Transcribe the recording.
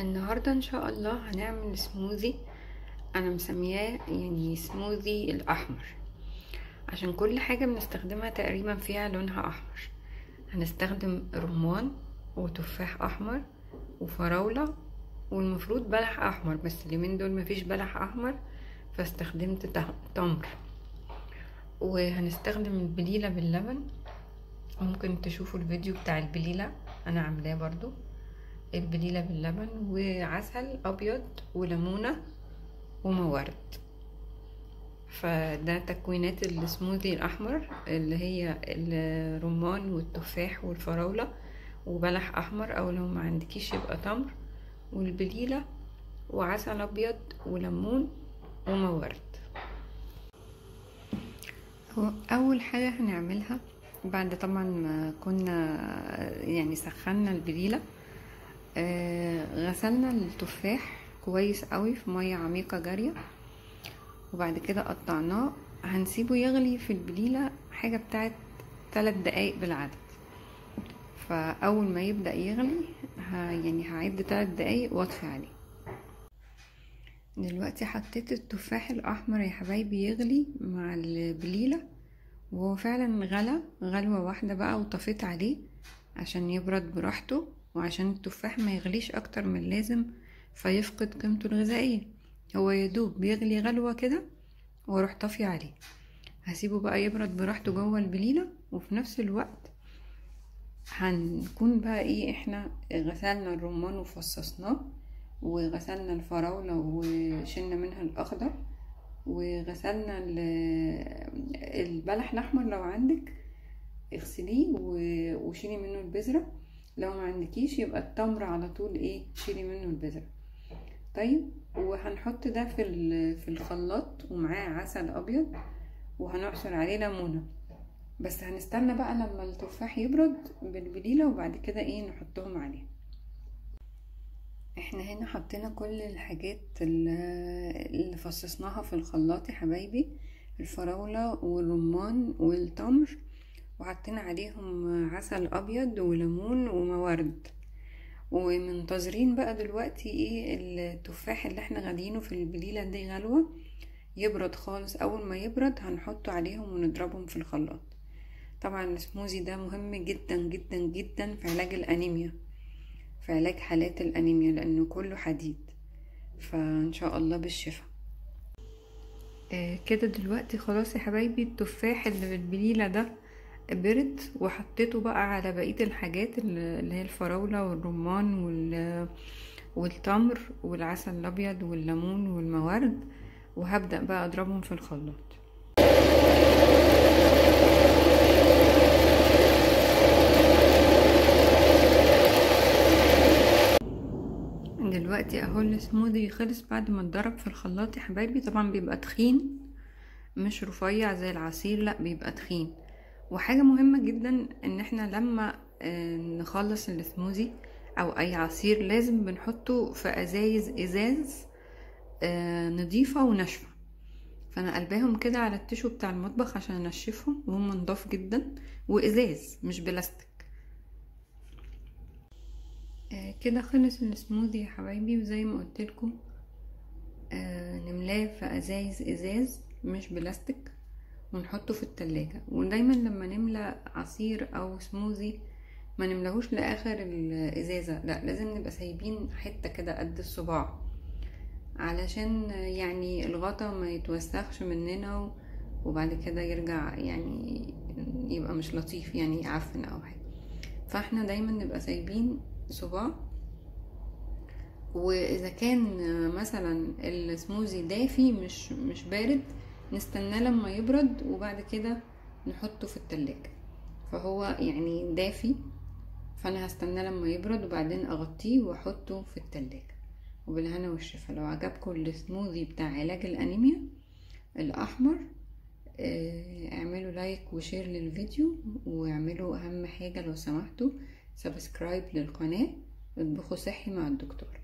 النهاردة ان شاء الله هنعمل سموذي انا مسمياه يعني سموذي الاحمر عشان كل حاجة بنستخدمها تقريبا فيها لونها احمر هنستخدم رمان وتفاح احمر وفراولة والمفروض بلح احمر بس اليومين دول مفيش بلح احمر فاستخدمت ته- تمر وهنستخدم البليلة باللبن ممكن تشوفوا الفيديو بتاع البليلة انا عاملاه برضو البليلة باللبن وعسل ابيض وليمونة ومورد فده تكوينات السموذي الاحمر اللي هي الرمان والتفاح والفراولة وبلح احمر او لو ما عندكيش يبقى تمر والبليلة وعسل ابيض وليمون ومورد هو اول حاجة هنعملها بعد طبعا ما كنا يعني سخنا البليلة آه غسلنا التفاح كويس قوي في مية عميقة جارية وبعد كده قطعناه هنسيبه يغلي في البليلة حاجة بتاعت ثلاث دقايق بالعدد فأول ما يبدأ يغلي ه... يعني هعد ثلاث دقايق واطفي عليه دلوقتي حطيت التفاح الأحمر يا حبايبي يغلي مع البليلة وهو فعلا غلى غلوة واحدة بقى وطفيت عليه عشان يبرد براحته وعشان التفاح ما يغليش أكتر من اللازم فيفقد قيمته الغذائية هو يدوب بيغلي غلوة كده واروح طافية عليه هسيبه بقى يبرد براحته جوه البليلة وفي نفس الوقت هنكون بقى ايه احنا غسلنا الرمان وفصصناه وغسلنا الفراولة وشلنا منها الأخضر وغسلنا البلح الأحمر لو عندك اغسليه وشيلي منه البذرة لو ما عندكيش يبقى التمر على طول ايه شيلي منه البذرة طيب وهنحط ده في في الخلاط ومعاه عسل ابيض وهنعصر عليه ليمونه بس هنستنى بقى لما التفاح يبرد بالبليله وبعد كده ايه نحطهم عليه احنا هنا حطينا كل الحاجات اللي فصصناها في الخلاط يا حبايبي الفراوله والرمان والتمر وحطينا عليهم عسل ابيض وليمون ومورد ومنتظرين بقى دلوقتي ايه التفاح اللي احنا غاليينه في البليلة دي غلوة يبرد خالص اول ما يبرد هنحطه عليهم ونضربهم في الخلاط طبعا السموزي ده مهم جدا جدا جدا في علاج الانيميا في علاج حالات الانيميا لانه كله حديد فان شاء الله بالشفاء آه كده دلوقتي خلاص يا حبايبي التفاح اللي بالبليلة ده برد وحطيته بقى على بقية الحاجات اللي هي الفراولة والرمان وال والتمر والعسل الأبيض والليمون والمورد وهبدأ بقى أضربهم في الخلاط دلوقتي اهو السموذي خلص بعد ما اتضرب في الخلاط يا حبايبي طبعا بيبقى تخين مش رفيع زي العصير لا بيبقى تخين وحاجة مهمة جدا ان احنا لما نخلص السموزي او اي عصير لازم بنحطه في ازايز ازاز نضيفة وناشفة فانا قلباهم كده على التشو بتاع المطبخ عشان انشفهم وهم نضاف جدا وازاز مش بلاستيك كده خلص السموذي يا حبايبي وزي ما قلتلكم نملاه في ازايز ازاز مش بلاستيك ونحطه في التلاجة ودايما لما نملى عصير او سموزي ما نملاهوش لاخر الازازة لا لازم نبقى سايبين حتة كده قد الصباع علشان يعني الغطا ما يتوسخش مننا وبعد كده يرجع يعني يبقى مش لطيف يعني يعفن او حاجة فاحنا دايما نبقى سايبين صباع واذا كان مثلا السموزي دافي مش مش بارد نستناه لما يبرد وبعد كده نحطه في التلاجة فهو يعني دافي فانا هستناه لما يبرد وبعدين اغطيه واحطه في التلاجة وبالهنا والشفا لو عجبكم السموذي بتاع علاج الانيميا الاحمر اعملوا لايك وشير للفيديو واعملوا اهم حاجة لو سمحتوا سبسكرايب للقناة اطبخوا صحي مع الدكتور